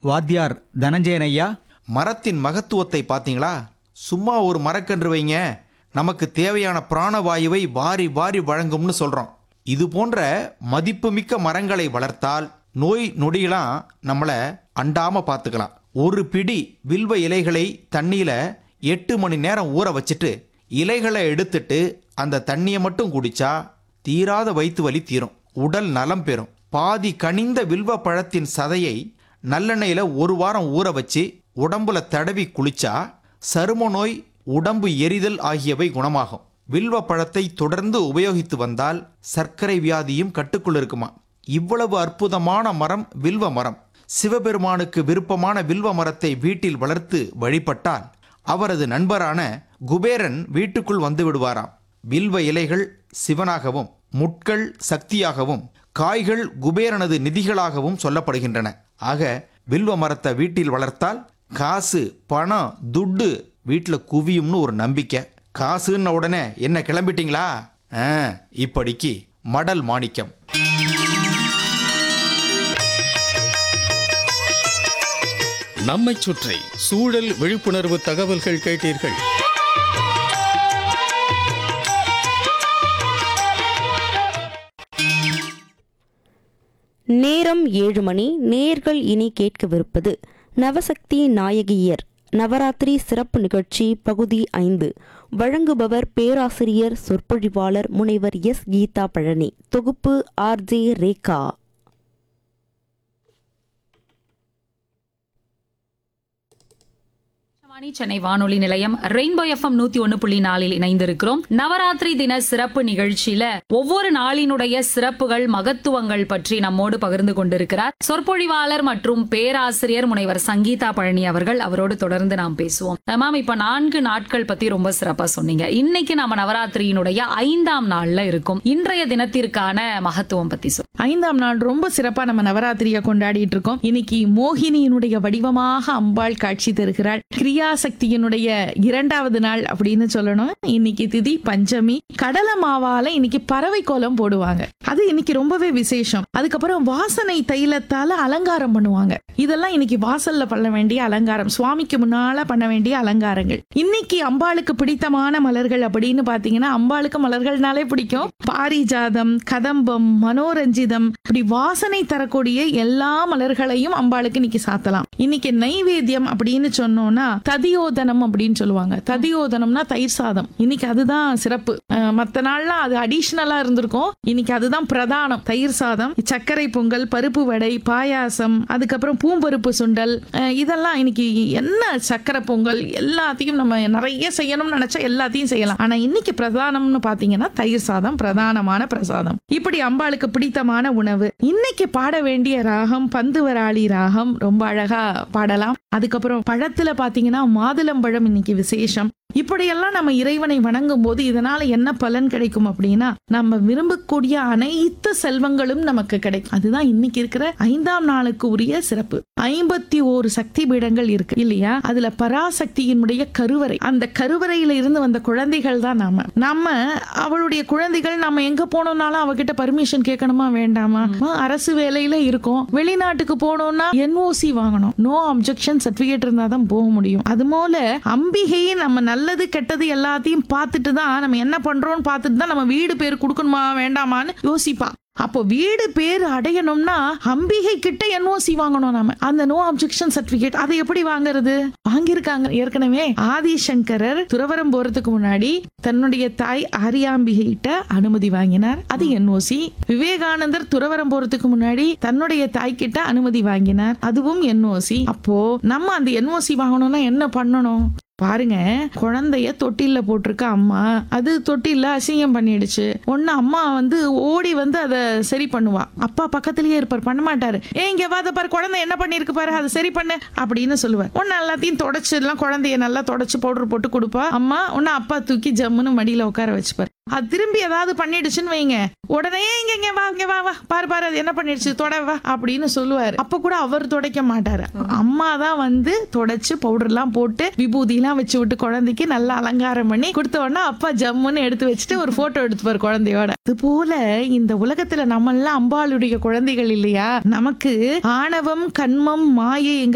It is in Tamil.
வாத்தியார் தனஞ்சயன் ஐயா மரத்தின் மகத்துவத்தை பார்த்தீங்களா சும்மா ஒரு மரக்கன்று வைங்க நமக்கு தேவையான பிராணவாயுவை வாரி வாரி வழங்கும்னு சொல்றோம் இது போன்ற மதிப்புமிக்க மரங்களை வளர்த்தால் நோய் நொடியெல்லாம் நம்மளை அண்டாம பார்த்துக்கலாம் ஒரு பிடி வில்வ இலைகளை தண்ணியில எட்டு மணி நேரம் ஊற வச்சுட்டு இலைகளை எடுத்துட்டு அந்த தண்ணியை மட்டும் குடிச்சா தீராத வயிற்று வலி தீரும் உடல் நலம் பெறும் பாதி கனிந்த வில்வ பழத்தின் சதையை நல்லெண்ணெயில ஒரு வாரம் ஊற வச்சு உடம்புல தடவி குளிச்சா சரும நோய் உடம்பு எரிதல் ஆகியவை குணமாகும் வில்வ பழத்தை தொடர்ந்து உபயோகித்து வந்தால் சர்க்கரை வியாதியும் கட்டுக்குள் இருக்குமா இவ்வளவு அற்புதமான மரம் வில்வ மரம் சிவபெருமானுக்கு விருப்பமான வில்வ மரத்தை வீட்டில் வளர்த்து வழிபட்டால் அவரது நண்பரான குபேரன் வீட்டுக்குள் வந்து விடுவாராம் வில்வ இலைகள் சிவனாகவும் முட்கள் சக்தியாகவும் காய்கள் குபேரனது நிதிகளாகவும் சொல்லப்படுகின்றன ஆக வில்வ மரத்தை வீட்டில் வளர்த்தால் காசு பணம் துட்டு வீட்டில் குவியும்னு ஒரு நம்பிக்கை காசுன்ன உடனே என்ன கிளம்பிட்டீங்களா ஆ, இப்படிக்கு மடல் மாணிக்கம் நம்மைச் சுற்றி சூழல் விழிப்புணர்வு தகவல்கள் கேட்டீர்கள் நேரம் ஏழு மணி நேர்கள் இனி கேட்கவிருப்பது நவசக்தி நாயகியர் நவராத்திரி சிறப்பு நிகழ்ச்சி பகுதி ஐந்து வழங்குபவர் பேராசிரியர் சொற்பொழிவாளர் முனைவர் எஸ் கீதா பழனி தொகுப்பு ஆர்ஜே ரேகா ஆகாஷவாணி சென்னை வானொலி நிலையம் ரெயின்போ எஃப்எம் நூத்தி ஒன்னு புள்ளி நாலில் இணைந்திருக்கிறோம் நவராத்திரி தின சிறப்பு நிகழ்ச்சியில ஒவ்வொரு நாளினுடைய சிறப்புகள் மகத்துவங்கள் பற்றி நம்மோடு பகிர்ந்து கொண்டிருக்கிறார் சொற்பொழிவாளர் மற்றும் பேராசிரியர் முனைவர் சங்கீதா பழனி அவர்கள் அவரோடு தொடர்ந்து நாம் பேசுவோம் மேம் இப்ப நான்கு நாட்கள் பத்தி ரொம்ப சிறப்பா சொன்னீங்க இன்னைக்கு நம்ம நவராத்திரியினுடைய ஐந்தாம் நாள்ல இருக்கும் இன்றைய தினத்திற்கான மகத்துவம் பத்தி சொல்லுங்க ஐந்தாம் நாள் ரொம்ப சிறப்பா நம்ம நவராத்திரியை கொண்டாடிட்டு இருக்கோம் இன்னைக்கு மோகினியினுடைய வடிவமாக அம்பாள் காட்சி தருகிறாள் கிரியாசக்தியினுடைய இரண்டாவது நாள் அப்படின்னு சொல்லணும் இன்னைக்கு திதி பஞ்சமி கடலை மாவால இன்னைக்கு பறவை கோலம் போடுவாங்க அது இன்னைக்கு ரொம்பவே விசேஷம் அதுக்கப்புறம் வாசனை தைலத்தால அலங்காரம் பண்ணுவாங்க இதெல்லாம் இன்னைக்கு வாசல்ல பண்ண வேண்டிய அலங்காரம் சுவாமிக்கு முன்னால பண்ண வேண்டிய அலங்காரங்கள் இன்னைக்கு அம்பாளுக்கு பிடித்தமான மலர்கள் அப்படின்னு பாத்தீங்கன்னா அம்பாளுக்கு மலர்கள்னாலே பிடிக்கும் பாரிஜாதம் கதம்பம் மனோரஞ்சிதம் இப்படி வாசனை தரக்கூடிய எல்லா மலர்களையும் அம்பாளுக்கு இன்னைக்கு சாத்தலாம் இன்னைக்கு நைவேத்தியம் அப்படின்னு சொன்னோம்னா ததியோதனம் அப்படின்னு சொல்லுவாங்க ததியோதனம்னா தயிர் சாதம் இன்னைக்கு அதுதான் சிறப்பு அஹ் மத்த நாள்லாம் அது அடிஷ்னலா இருந்திருக்கும் இன்னைக்கு அதுதான் பிரதானம் தயிர் சாதம் சர்க்கரை பொங்கல் பருப்பு வடை பாயாசம் அதுக்கப்புறம் பூம்பருப்பு சுண்டல் அஹ் இதெல்லாம் இன்னைக்கு என்ன சர்க்கரை பொங்கல் எல்லாத்தையும் நம்ம நிறைய செய்யணும்னு நினைச்சா எல்லாத்தையும் செய்யலாம் ஆனா இன்னைக்கு பிரதானம்னு பாத்தீங்கன்னா தயிர் சாதம் பிரதானமான பிரசாதம் இப்படி அம்பாளுக்கு பிடித்தமான உணவு இன்னைக்கு பாட வேண்டிய ராகம் பந்துவராளி ராகம் ரொம்ப அழகா பாடலாம் அதுக்கப்புறம் பழத்துல பாத்தீங்கன்னா மாதுளம்பழம் இன்னைக்கு விசேஷம் இப்படியெல்லாம் நம்ம இறைவனை வணங்கும் போது இதனால என்ன பலன் கிடைக்கும் அப்படின்னா நம்ம விரும்பக்கூடிய அனைத்து செல்வங்களும் நமக்கு கிடைக்கும் அதுதான் இன்னைக்கு இருக்கிற ஐந்தாம் நாளுக்கு உரிய சிறப்பு ஐம்பத்தி ஓரு சக்தி பீடங்கள் இருக்கு இல்லையா அதுல பராசக்தியினுடைய கருவறை அந்த கருவறையில இருந்து வந்த குழந்தைகள் தான் நாம நம்ம அவளுடைய குழந்தைகள் நம்ம எங்க போனோம்னாலும் அவகிட்ட பர்மிஷன் கேட்கணுமா வேண்டாமா ஆ, அரசு வேலையில இருக்கோம் வெளிநாட்டுக்கு போனோம்னா என்ஓசி வாங்கணும் நோ அப்ஜெக்ஷன் சர்டிபிகேட் இருந்தா தான் போக முடியும் அது போல அம்பிகையை நம்ம நல்லது கெட்டது எல்லாத்தையும் பார்த்துட்டு தான் நம்ம என்ன பண்றோம்னு பார்த்துட்டு தான் நம்ம வீடு பேர் கொடுக்கணுமா வேண்டாமான்னு யோசிப்பா அப்போ வீடு பேர் அடையணும்னா அம்பிகை கிட்ட என்ஓசி வாங்கணும் நாம அந்த நோ அப்ஜெக்ஷன் சர்டிபிகேட் அதை எப்படி வாங்குறது வாங்கியிருக்காங்க ஏற்கனவே ஆதிசங்கரர் துறவரம் போறதுக்கு முன்னாடி தன்னுடைய தாய் ஆரியாம்பிகை கிட்ட அனுமதி வாங்கினார் அது என்ஓசி விவேகானந்தர் துறவரம் போறதுக்கு முன்னாடி தன்னுடைய தாய் கிட்ட அனுமதி வாங்கினார் அதுவும் என்ஓசி அப்போ நம்ம அந்த என்ஓசி வாங்கணும்னா என்ன பண்ணணும் பாருங்க குழந்தைய தொட்டில்ல போட்டிருக்க அம்மா அது தொட்டில்ல அசிங்கம் பண்ணிடுச்சு ஒன்னு அம்மா வந்து ஓடி வந்து அதை சரி பண்ணுவா அப்பா பக்கத்துலயே இருப்பார் பண்ண மாட்டாரு ஏ இங்க வாத பாரு குழந்தை என்ன பண்ணிருக்கு பாரு அதை சரி பண்ணு அப்படின்னு சொல்லுவார் ஒன்னு எல்லாத்தையும் தொடச்சு எல்லாம் குழந்தைய நல்லா தொடச்சு பவுடர் போட்டு கொடுப்பா அம்மா ஒன்னு அப்பா தூக்கி ஜம்முன்னு மடியில உட்கார வச்சுப்பாரு அது திரும்பி ஏதாவது பண்ணிடுச்சுன்னு வைங்க உடனே இங்க இங்க வா இங்க வா வா பாரு பாரு அது என்ன பண்ணிடுச்சு தொட வா அப்படின்னு சொல்லுவாரு அப்ப கூட அவர் துடைக்க மாட்டாரு அம்மா தான் வந்து தொடச்சு பவுடர் எல்லாம் போட்டு விபூதி எல்லாம் வச்சு விட்டு குழந்தைக்கு நல்லா அலங்காரம் பண்ணி கொடுத்த உடனே அப்பா ஜம்முன்னு எடுத்து வச்சுட்டு ஒரு போட்டோ எடுத்துப்பாரு குழந்தையோட அது போல இந்த உலகத்துல நம்ம எல்லாம் அம்பாளுடைய குழந்தைகள் இல்லையா நமக்கு ஆணவம் கண்மம் மாயை